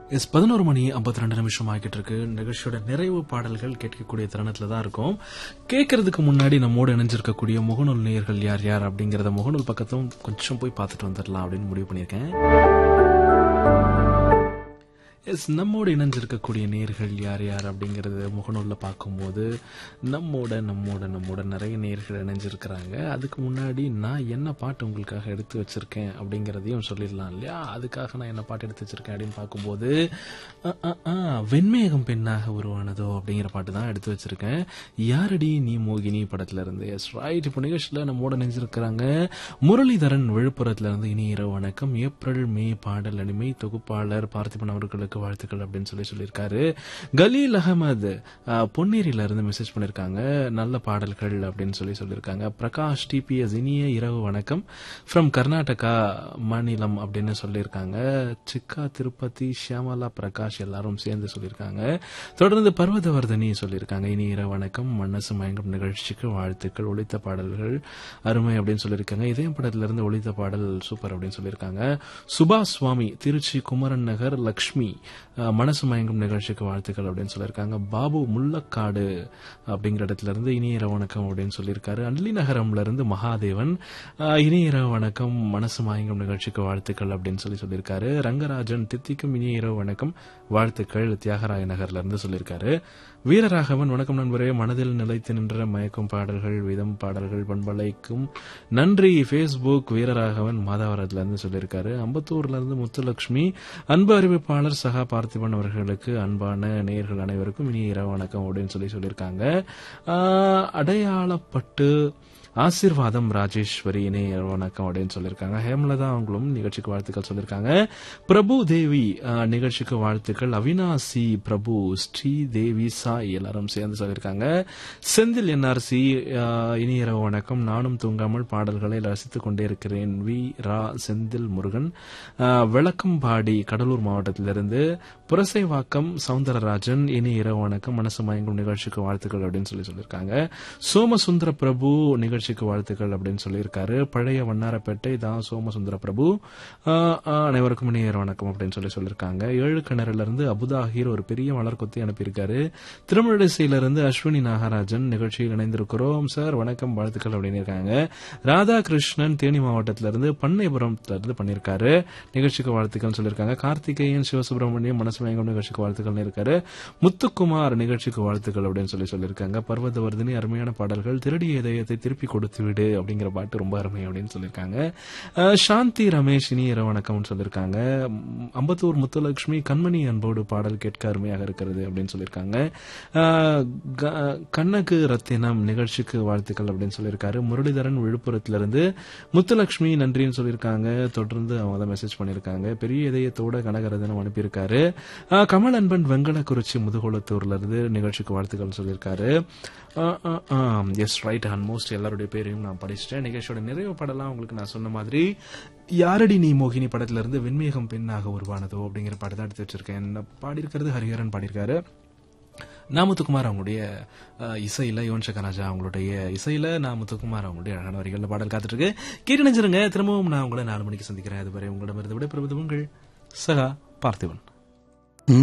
S பதினோரு மணி ஐம்பத்தி ரெண்டு நிமிஷம் ஆகிட்டு இருக்கு நிகழ்ச்சியோட நிறைவு பாடல்கள் கேட்கக்கூடிய தருணத்துல தான் இருக்கும் கேட்கறதுக்கு முன்னாடி நம்மோடு இணைஞ்சிருக்கக்கூடிய முகநூல் நேயர்கள் யார் யார் அப்படிங்கறத முகநூல் பக்கத்தும் கொஞ்சம் போய் பார்த்துட்டு வந்துடலாம் அப்படின்னு முடிவு பண்ணியிருக்கேன் எஸ் நம்மோடு இணைஞ்சிருக்கக்கூடிய நேர்கள் யார் யார் அப்படிங்கறது முகநூல்ல பார்க்கும்போது நம்மோட நம்மோட நம்மோட நிறைய நேர்கள் இணைஞ்சிருக்கிறாங்க அதுக்கு முன்னாடி நான் என்ன பாட்டு உங்களுக்காக எடுத்து வச்சிருக்கேன் அப்படிங்கறதையும் சொல்லிடலாம் இல்லையா அதுக்காக நான் என்ன பாட்டு எடுத்து வச்சிருக்கேன் அப்படின்னு பார்க்கும்போது அ, அ, அ, வெண்மேகம் பெண்ணாக உருவானதோ அப்படிங்கிற பாட்டு தான் எடுத்து வச்சிருக்கேன் யாரடி நீ மோகினி படத்துல இருந்து எஸ் ரைட் இப்போ நிகழ்ச்சியில நம்மோட இணைஞ்சிருக்கிறாங்க முரளிதரன் விழுப்புரத்துல இருந்து இனி இரவு வணக்கம் ஏப்ரல் மே பாடல் அடிமை தொகுப்பாளர் பார்த்திபன் அவர்களுக்கு வாழ்த்துக்கள் அப்படின்னு சொல்லி சொல்லியிருக்காரு கலீல் அகமது அஹ், பொன்னேரியில இருந்து மெசேஜ் பண்ணிருக்காங்க நல்ல பாடல்கள் அப்படின்னு சொல்லி சொல்லியிருக்காங்க பிரகாஷ் டிபிஎஸ் இனிய இரவு வணக்கம் ஃப்ரம் கர்நாடகா மாநிலம் அப்படின்னு சொல்லியிருக்காங்க சிக்கா திருப்பதி ஷியாமலா பிரகாஷ் எல்லாரும் சேர்ந்து சொல்லியிருக்காங்க தொடர்ந்து பர்வதவர்தனி சொல்லியிருக்காங்க இனி இரவு வணக்கம் மனசு மயங்கும் நிகழ்ச்சிக்கு வாழ்த்துக்கள் ஒளித்த பாடல்கள் அருமை அப்படின்னு சொல்லியிருக்காங்க இதயம் படத்துல இருந்து ஒளித்த பாடல் சூப்பர் அப்படின்னு சொல்லியிருக்காங்க சுபாஷ் சுவாமி திருச்சி குமரன் நகர் லக்ஷ்மி அஹ், மனசு மயங்கும் நிகழ்ச்சிக்கு வாழ்த்துக்கள் அப்படின்னு சொல்லியிருக்காங்க பாபு முள்ளக்காடு அப்படிங்கிற இடத்துல இருந்து இனிய இரவு வணக்கம் அப்படின்னு சொல்லியிருக்காரு அள்ளி நகரம்ல இருந்து மகாதேவன் அஹ், இனிய இரவு வணக்கம் மனசு மயங்கும் நிகழ்ச்சிக்கு வாழ்த்துக்கள் அப்படின்னு சொல்லி சொல்லியிருக்காரு ரங்கராஜன் தித்திக்கும் இனிய இரவு வணக்கம் வாழ்த்துக்கள் தியாகராய நகர்ல இருந்து சொல்லியிருக்காரு வீரராகவன் வணக்கம் நண்பரே மனதில் நிலைத்து நின்ற மயக்கும் பாடல்கள் விதம் பாடல்கள் பண்பலைக்கும் நன்றி ஃபேஸ்புக் வீரராகவன் மாதாவரத்துல இருந்து சொல்லியிருக்காரு அம்பத்தூர்ல இருந்து முத்துலட்சுமி அன்பு அறிவிப்பாளர் சகா பார்த்திபன் அவர்களுக்கு அன்பான நேயர்கள் அனைவருக்கும் இனி இரவு வணக்கம் அப்படின்னு சொல்லி சொல்லியிருக்காங்க ஆஹ், அடையாளப்பட்டு ஆசீர்வாதம் ராஜேஸ்வரி இணைய வணக்கம் அப்படின்னு சொல்லியிருக்காங்க ஹேமலதா அவங்களும் நிகழ்ச்சிக்கு வாழ்த்துக்கள் சொல்லியிருக்காங்க பிரபு தேவி ஆஹ், நிகழ்ச்சிக்கு வாழ்த்துக்கள் அவினாசி பிரபு ஸ்ரீ தேவி சாய் எல்லாரும் சேர்ந்து சொல்லியிருக்காங்க செந்தில் என்ஆர்சி இனிய இரவு வணக்கம் நானும் தூங்காமல் பாடல்களை ரசித்துக் கொண்டே இருக்கிறேன் வி ரா செந்தில் முருகன் ஆஹ், விளக்கம்பாடி கடலூர் மாவட்டத்திலிருந்து புரசைவாக்கம் சவுந்தரராஜன் இனி இரவு வணக்கம் மனசு மயங்கும் நிகழ்ச்சிக்கு வாழ்த்துக்கள் அப்படின்னு சொல்லி சொல்லியிருக்காங்க சோமசுந்தர பிரபு நிகழ்ச்சிக்கு வாழ்த்துக்கள் அப்படின்னு சொல்லியிருக்காரு பழைய வண்ணாரப்பேட்டை தான் சோமசுந்தர பிரபு ஆஹ், ஆஹ், அனைவருக்கும் இனிய இரவு வணக்கம் அப்படின்னு சொல்லி சொல்லியிருக்காங்க ஏழு கிணறுல இருந்து அபுதாஹிர் ஒரு பெரிய மலர் கொத்தி அனுப்பியிருக்காரு திருமழிசையிலிருந்து அஸ்வினி நாகராஜன் நிகழ்ச்சியில் இணைந்திருக்கிறோம் சார் வணக்கம் வாழ்த்துக்கள் அப்படின்னு இருக்காங்க ராதாகிருஷ்ணன் தேனி மாவட்டத்திலிருந்து பண்ணைபுரத்துல இருந்து பண்ணியிருக்காரு நிகழ்ச்சிக்கு வாழ்த்துக்கள் சொல்லியிருக்காங்க கார்த்திகேயன் சிவசுப்பிரமணியம் மனசு மயங்கம் நிகழ்ச்சிக்கு வாழ்த்துக்கள் இருக்காரு முத்துக்குமார் நிகழ்ச்சிக்கு வாழ்த்துக்கள் அப்படின்னு சொல்லி சொல்லியிருக்காங்க பர்வதவர்தினி அருமையான பாடல்கள் திருடிய இதயத்தை திருப்பி கொடுத்து விடு அப்படிங்கிற பாட்டு ரொம்ப அருமை அப்படின்னு சொல்லியிருக்காங்க அஹ், சாந்தி ரமேஷ் இனி இரவு வணக்கம்னு சொல்லியிருக்காங்க ம், அம்பத்தூர் முத்துலட்சுமி கண்மணி அன்போடு பாடல் கேட்க அருமையாக இருக்கிறது அப்படின்னு சொல்லியிருக்காங்க அஹ், க- கண்ணகு ரத்தினம் நிகழ்ச்சிக்கு வாழ்த்துக்கள் அப்படின்னு சொல்லியிருக்காரு முரளிதரன் விழுப்புரத்திலிருந்து முத்துலட்சுமி நன்றின்னு சொல்லியிருக்காங்க தொடர்ந்து அவங்க தான் மெசேஜ் பண்ணியிருக்காங்க பெரிய இதயத்தோட கனகரதனம் அனுப்பியிருக்காரு அஹ், கமல் அன்பன் வெங்கலக்குறிச்சி முதுகுளத்தூர்ல இருந்து நிகழ்ச்சிக்கு வாழ்த்துக்கள் சொல்லியிருக்காரு எஸ் ரைட் ஆல்மோஸ்ட் எல்லாருடைய பேரையும் நான் படிச்சிட்டேன் நிகழ்ச்சியோட நிறைவு படலாம் உங்களுக்கு நான் சொன்ன மாதிரி யாரடி நீ மோகினி படத்துல இருந்து வெண்மேகம் பெண்ணாக உருவானதோ அப்படிங்கிற பாட்டு தான் எடுத்து வச்சிருக்கேன் பாடியிருக்கிறது ஹரிஹரன் பாடியிருக்காரு நாமுத்துக்குமார் அவங்களுடைய அஹ், இசையில யுவன் சங்கர் ராஜா அவங்களுடைய இசையில நாமுத்துக்குமார் அவங்களுடைய அழகான வரிகள்ல பாடல் காத்துட்டு இருக்கு கேட்டு நினைச்சிருங்க திரும்பவும் நான் உங்களை நாலு மணிக்கு சந்திக்கிறேன் அதுவரை உங்களிடமிருந்து விடைபெறுவது உங்கள் சகா பார்த்திபன்